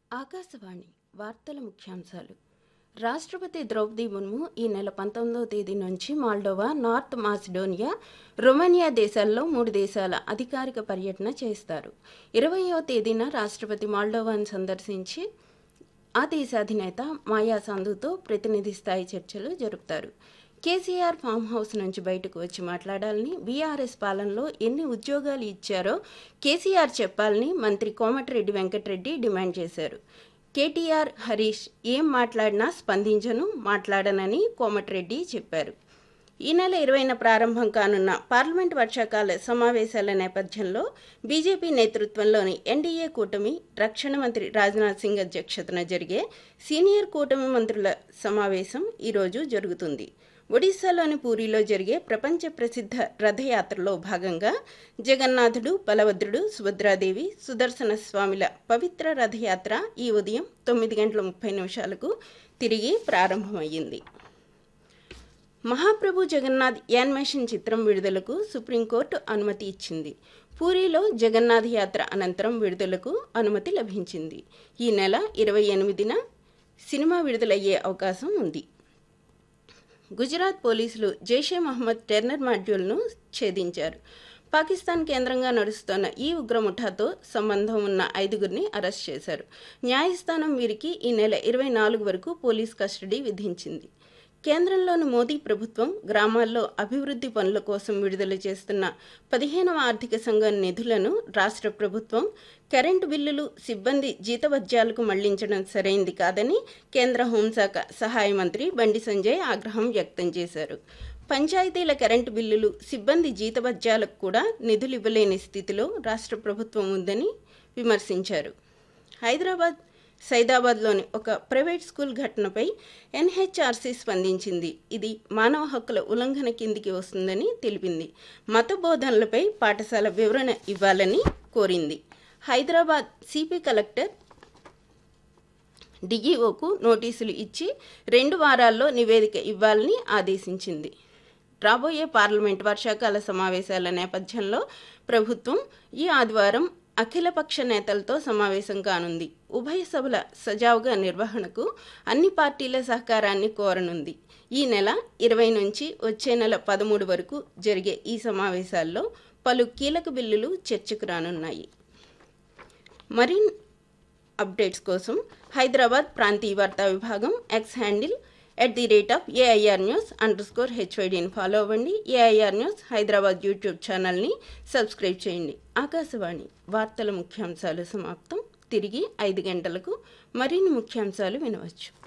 ఆకాశవాణి వార్తల ముఖ్యాంశాలు రాష్ట్రపతి ద్రౌపది ముర్ము ఈ నెల పంతొమ్మిదవ తేదీ నుంచి మాల్డోవా నార్త్ మాసిడోనియా రొమానియా దేశాల్లో మూడు దేశాల అధికారిక పర్యటన చేస్తారు ఇరవయవ తేదీన రాష్ట్రపతి మాల్డోవాను సందర్శించి ఆ దేశ అధినేత మాయా సందుతో ప్రతినిధి స్థాయి చర్చలు జరుపుతారు కేసీఆర్ ఫామ్ హౌస్ నుంచి బయటకు వచ్చి మాట్లాడాలని బీఆర్ఎస్ పాలనలో ఎన్ని ఉద్యోగాలు ఇచ్చారో కేసీఆర్ చెప్పాలని మంత్రి కోమటిరెడ్డి వెంకటరెడ్డి డిమాండ్ చేశారు కేటీఆర్ హరీష్ ఏం మాట్లాడినా స్పందించను మాట్లాడనని కోమటిరెడ్డి చెప్పారు ఈ నెల ఇరవైన ప్రారంభం కానున్న పార్లమెంట్ వర్షాకాల సమావేశాల నేపథ్యంలో బీజేపీ నేతృత్వంలోని ఎన్డీఏ కూటమి రక్షణ మంత్రి రాజ్నాథ్ సింగ్ అధ్యక్షతన జరిగే సీనియర్ కూటమి మంత్రుల సమావేశం ఈరోజు జరుగుతుంది ఒడిశాలోని పూరిలో జరిగే ప్రపంచ ప్రసిద్ధ రథయాత్రలో భాగంగా జగన్నాథుడు బలభద్రుడు సుభద్రాదేవి సుదర్శన స్వామిల పవిత్ర రథయాత్ర ఈ ఉదయం తొమ్మిది గంటల ముప్పై నిమిషాలకు తిరిగి ప్రారంభమయ్యింది మహాప్రభు జగన్నాథ్ యానిమేషన్ చిత్రం విడుదలకు సుప్రీంకోర్టు అనుమతి ఇచ్చింది పూరిలో జగన్నాథ్ యాత్ర అనంతరం విడుదలకు అనుమతి లభించింది ఈ నెల ఇరవై ఎనిమిదిన సినిమా విడుదలయ్యే అవకాశం ఉంది గుజరాత్ పోలీసులు జైషే మహమ్మద్ టెర్నర్ మాడ్యూల్ను ఛేదించారు పాకిస్తాన్ కేంద్రంగా నడుస్తున్న ఈ ఉగ్రముఠాతో సంబంధం ఉన్న ఐదుగురిని అరెస్ట్ చేశారు న్యాయస్థానం వీరికి ఈ నెల ఇరవై నాలుగు వరకు పోలీస్ కస్టడీ విధించింది కేంద్రంలోని మోదీ ప్రభుత్వం గ్రామాల్లో అభివృద్ధి పనుల కోసం విడుదల చేస్తున్న పదిహేనవ ఆర్థిక సంఘం నిధులను రాష్ట్ర ప్రభుత్వం కరెంటు బిల్లులు సిబ్బంది జీతభత్యాలకు మళ్లించడం సరైంది కాదని కేంద్ర హోంశాఖ సహాయ మంత్రి బండి సంజయ్ ఆగ్రహం వ్యక్తం చేశారు పంచాయతీల కరెంటు బిల్లులు సిబ్బంది జీతభత్యాలకు కూడా నిధులు ఇవ్వలేని స్థితిలో రాష్ట్ర ప్రభుత్వం ఉందని విమర్శించారు హైదరాబాద్ సైదాబాద్లోని ఒక ప్రైవేట్ స్కూల్ ఘటనపై ఎన్హెచ్ఆర్సీ స్పందించింది ఇది మానవ హక్కుల ఉల్లంఘన కిందికి వస్తుందని తెలిపింది మత బోధనలపై పాఠశాల వివరణ ఇవ్వాలని కోరింది హైదరాబాద్ సిపి కలెక్టర్ డిఈఓకు నోటీసులు ఇచ్చి రెండు వారాల్లో నివేదిక ఇవ్వాలని ఆదేశించింది రాబోయే పార్లమెంట్ వర్షాకాల సమావేశాల నేపథ్యంలో ప్రభుత్వం ఈ ఆదివారం అఖిలపక్ష నేతలతో సమావేశం కానుంది ఉభయ సభల సజావుగా నిర్వహణకు అన్ని పార్టీల సహకారాన్ని కోరనుంది ఈ నెల ఇరవై నుంచి వచ్చే నెల పదమూడు వరకు జరిగే ఈ సమావేశాల్లో పలు కీలక బిల్లులు చర్చకు రానున్నాయి మరిన్ అప్డేట్స్ కోసం హైదరాబాద్ ప్రాంతీయ వార్తా విభాగం X handle at the rate of AIR news under score హెచ్వైడీని ఫాలో అవ్వండి ఏఐఆర్ న్యూస్ హైదరాబాద్ యూట్యూబ్ ఛానల్ని సబ్స్క్రైబ్ చేయండి ఆకాశవాణి వార్తల ముఖ్యాంశాలు సమాప్తం తిరిగి ఐదు గంటలకు మరిన్ని ముఖ్యాంశాలు వినవచ్చు